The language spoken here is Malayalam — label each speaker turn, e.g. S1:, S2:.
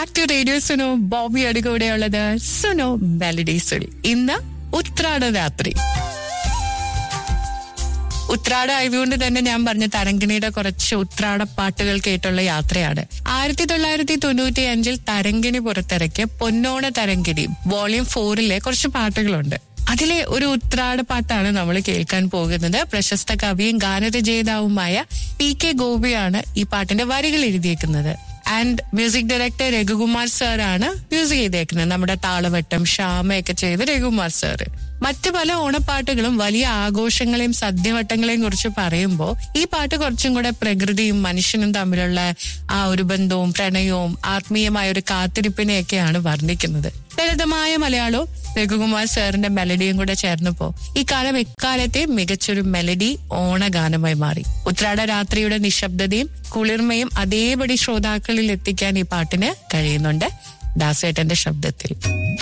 S1: ബാക്ക് ടു റേഡിയോ സുനോ ബോബിയുടെ കൂടെയുള്ളത് സുനോ മെലഡീസുൾ ഇന്ന് ഉത്രാട രാത്രി ഉത്രാട ആയതുകൊണ്ട് തന്നെ ഞാൻ പറഞ്ഞ തരങ്കിണിയുടെ കുറച്ച് ഉത്രാട പാട്ടുകൾ കേട്ടുള്ള യാത്രയാണ് ആയിരത്തി തൊള്ളായിരത്തി തൊണ്ണൂറ്റി അഞ്ചിൽ തരങ്കിണി പുറത്തിറക്കിയ പൊന്നോണ തരങ്കിണി വോളിയം ഫോറിലെ കുറച്ച് പാട്ടുകളുണ്ട് അതിലെ ഒരു ഉത്രാട പാട്ടാണ് നമ്മൾ കേൾക്കാൻ പോകുന്നത് പ്രശസ്ത കവിയും ഗാനരചയിതാവുമായ പി കെ ഗോപിയാണ് ഈ പാട്ടിന്റെ വരികൾ എഴുതിയേക്കുന്നത് and music director Raghukumar sir ആണ് മ്യൂസിക് ചെയ്തേക്കുന്നത് നമ്മുടെ താളവട്ടം ഷാമയൊക്കെ ചെയ്ത് രഘുകുമാർ സാർ മറ്റു പല ഓണപ്പാട്ടുകളും വലിയ ആഘോഷങ്ങളെയും സദ്യവട്ടങ്ങളെയും കുറിച്ച് പറയുമ്പോൾ ഈ പാട്ട് കുറച്ചും കൂടെ പ്രകൃതിയും മനുഷ്യനും തമ്മിലുള്ള ആ ഒരു ബന്ധവും പ്രണയവും ആത്മീയമായ ഒരു കാത്തിരിപ്പിനെയൊക്കെയാണ് വർണ്ണിക്കുന്നത് ലളിതമായ മലയാളവും രഘുകുമാർ സാറിന്റെ മെലഡിയും കൂടെ ചേർന്നപ്പോ ഈ കാലം എക്കാലത്തെ മികച്ചൊരു മെലഡി ഓണഗാനമായി മാറി ഉത്രാട രാത്രിയുടെ നിശബ്ദതയും കുളിർമയും അതേപടി ശ്രോതാക്കളിൽ എത്തിക്കാൻ ഈ പാട്ടിന് കഴിയുന്നുണ്ട് ദാസേട്ടന്റെ ശബ്ദത്തിൽ